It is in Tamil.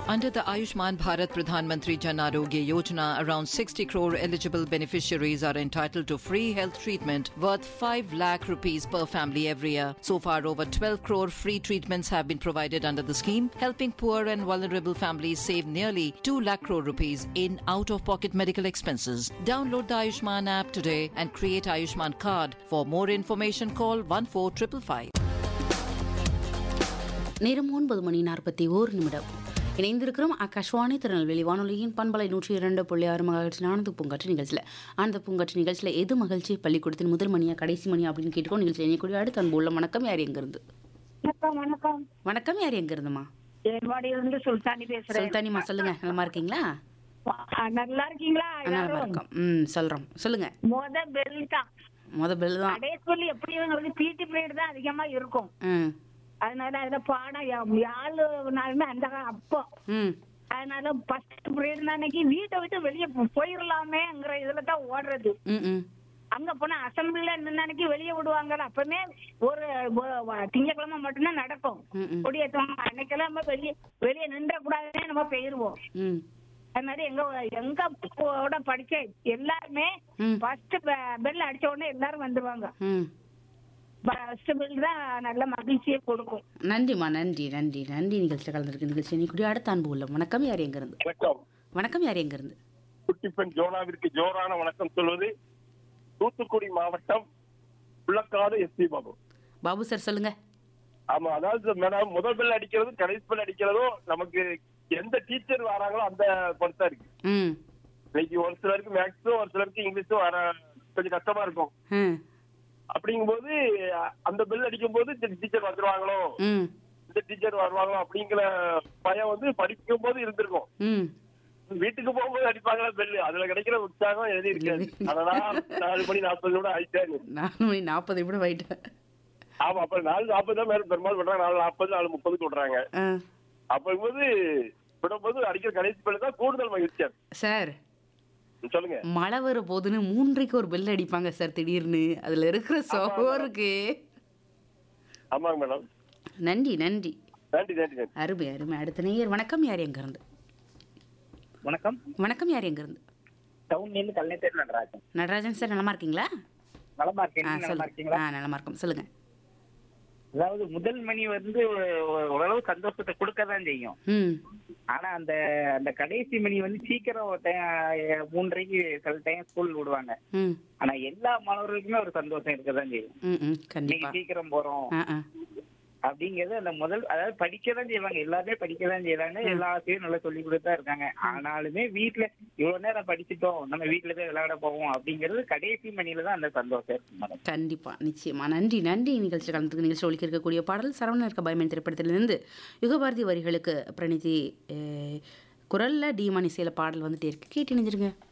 Under the Ayushman Bharat Pradhan Mantri Jan Arogya Yojana, around 60 crore eligible beneficiaries are entitled to free health treatment worth 5 lakh rupees per family every year. So far, over 12 crore free treatments have been provided under the scheme, helping poor and vulnerable families save nearly 2 lakh crore rupees in out-of-pocket medical expenses. Download the Ayushman app today and create Ayushman card. For more information, call 14555. நேரம் ஒன்பது மணி நாற்பத்தி ஓரு நிமிடம் இணைந்திருக்கிறோம் ஆகாஷ்வாணி திருநெல்வேலி வானொலியின் பண்பலை நூற்றி இரண்டு புள்ளி ஆறு மகிழ்ச்சி ஆனந்த பூங்காற்று நிகழ்ச்சியில் அந்த பூங்காற்று நிகழ்ச்சியில் எது மகிழ்ச்சி பள்ளிக்கூடத்தின் முதல் மணியா கடைசி மணியா அப்படின்னு கேட்டுக்கோ நிகழ்ச்சி இணையக்கூடிய அடுத்த அன்பு உள்ள வணக்கம் யார் எங்கிருந்து வணக்கம் வணக்கம் வணக்கம் யார் எங்கிருந்துமா ஏர்வாடியிலிருந்து சுல்தானி பேசுறேன் சுல்தானிமா சொல்லுங்க நலமா இருக்கீங்களா ஆ, நல்லா இருக்கீங்களா நல்லா எல்லாரும் இருக்கோம் ம் சொல்றோம் சொல்லுங்க மொத பெல் தான் முத பெல் தான் கடைசி எப்படியும் வந்து பிடி பீரியட் தான் அதிகமா இருக்கும் ம் அதனால அதுல பாடம் யா- யாழு நாளுமே அந்த கா- அப்போ ம் அதனால ஃபர்ஸ்ட் பீரியட் அன்னைக்கு வீட்டை விட்டு வெளியே போயிடலாமேங்கிற இதுல தான் ஓடுறது ம் ம் அங்க போனா அசம்பிளில நின்ன அன்னைக்கு வெளியே விடுவாங்கல்ல அப்பவுமே ஒரு ஒ- வ- திங்கட்கிழமை மட்டும்தான் நடக்கும் ம், ம். கொடியேற்றம் அன்னைக்கெல்லாம் நம்ம வெளியே வெளியே நின்ற கூடாதுன்னு நம்ம போயிருவோம் ம் அது மாதிரி எங்க எங்க கூட படிச்ச எல்லாருமே ம். ஃபர்ஸ்ட் பெல் அடிச்ச உடனே எல்லாரும் வந்துருவாங்க ம் ஃபர்ஸ்ட் பெல் தான் நல்ல மகிழ்ச்சியை கொடுக்கும் நன்றிம்மா நன்றி நன்றி நன்றி நிகழ்ச்சியில் கலந்துருக்கு நிகழ்ச்சி இணையக்கூடிய அடுத்த அன்பு உள்ள வணக்கம் யார் எங்கிருந்து வணக்கம் வணக்கம் யார் எங்கிருந்து குட்டிப்பெண் ஜோனாவிற்கு ஜோரான வணக்கம் சொல்வது தூத்துக்குடி மாவட்டம் புள்ளக்காடு எஸ்பி பாபு பாபு சார் சொல்லுங்க ஆமா அதாவது மேடம் முதல் பெல் அடிக்கிறதும் கடைசி பெல் அடிக்கிறதும் நமக்கு எந்த டீச்சர் வராங்களோ அந்த பொறுத்தா இருக்கு ம் இன்னைக்கு ஒரு சிலருக்கு மேக்ஸும் ஒரு சிலருக்கு இங்கிலீஷும் வர கொஞ்சம் கஷ்டமா இருக்கும் ம் அப்படிங்கும்போது அ- அந்த பெல் அடிக்கும் போது இந்த டீச்சர் வந்துருவாங்களோ ம் இந்த டீச்சர் வருவாங்களோ அப்படிங்கிற பயம் வந்து படிக்கும் போது இருந்திருக்கும் ம் வீட்டுக்கு போகும்போது அடிப்பாங்களா பெல்லு அதுல கிடைக்கிற உற்சாகம் எழுதி இருக்காது அதனால நாலு மணி நாற்பது கூட ஆயிட்டாங்க நாலு மணி நாற்பது இப்படி போயிட்டேன் ஆமா அப்ப நாலு நாற்பது தான் மேல பெரும்பாலும் பண்றாங்க நாலு நாற்பது நாலு முப்பதுக்கு விடுறாங்க ஆ அப்போது விடும்போது அடிக்கிற கடைசி பெல்லு தான் கூடுதல் மகிழ்ச்சியா இருக்கு. சார் சொல்லுங்க மழை வர போதுன்னு மூன்றைக்கு ஒரு பெல் அடிப்பாங்க சார் திடீர்னு அதுல இருக்கிற சோருக்கு ஆமாங்க மேடம் நன்றி நன்றி நன்றி நன்றி நன்றி அருமை அருமை அடுத்த நேயர் வணக்கம் யார் எங்க இருந்து வணக்கம் வணக்கம் யார் எங்க இருந்து டவுன்ல இருந்து கல்நேத்தர் நடராஜன் நடராஜன் சார் நலமா இருக்கீங்களா நலமா இருக்கேன் ஆ நீங்க நலமா சொல்லுங்க இருக்கீங்களா ஆ நலமா இருக்கும் சொல்லுங்க அதாவது முதல் மணி வந்து ஒரு- ஒரு- ஓரளவு சந்தோஷத்தை கொடுக்க தான் செய்யும் ம் ஆனா அந்த அந்த கடைசி மணி வந்து சீக்கிரம் ஒரு time, மூன்றரைக்கு சில டைம் ஸ்கூல் விடுவாங்க ம் ஆனா எல்லா மாணவர்களுக்குமே ஒரு சந்தோஷம் இருக்க தான் செய்யும் ம் ம் இன்னைக்கு கண்டிப்பா சீக்கிரம் போறோம் ஆ ஆ அப்படிங்கறது அந்த முதல் அதாவது படிக்க தான் செய்வாங்க எல்லாருமே படிக்க தான் செய்யறாங்க எல்லா ஆசிரியரும் நல்லா சொல்லி கொடுத்தா இருக்காங்க ஆனாலுமே வீட்டுல இவ்வளவு நேரம் படிச்சுட்டோம் நம்ம வீட்டுல போய் விளையாட போவோம் அப்படிங்கிறது கடைசி மணியில தான் அந்த சந்தோஷம் இருக்கு மேடம் கண்டிப்பா நிச்சயமா நன்றி நன்றி நிகழ்ச்சி கலந்துக்கு நிகழ்ச்சி ஒழிக்க இருக்கக்கூடிய பாடல் சரவணன் இருக்க பயமன் திரைப்படத்திலிருந்து யுகபாரதி வரிகளுக்கு பிரணிதி அஹ், குரல்ல டி மணிசையில பாடல் வந்துட்டே இருக்கு கேட்டு இணைஞ்சிருங்க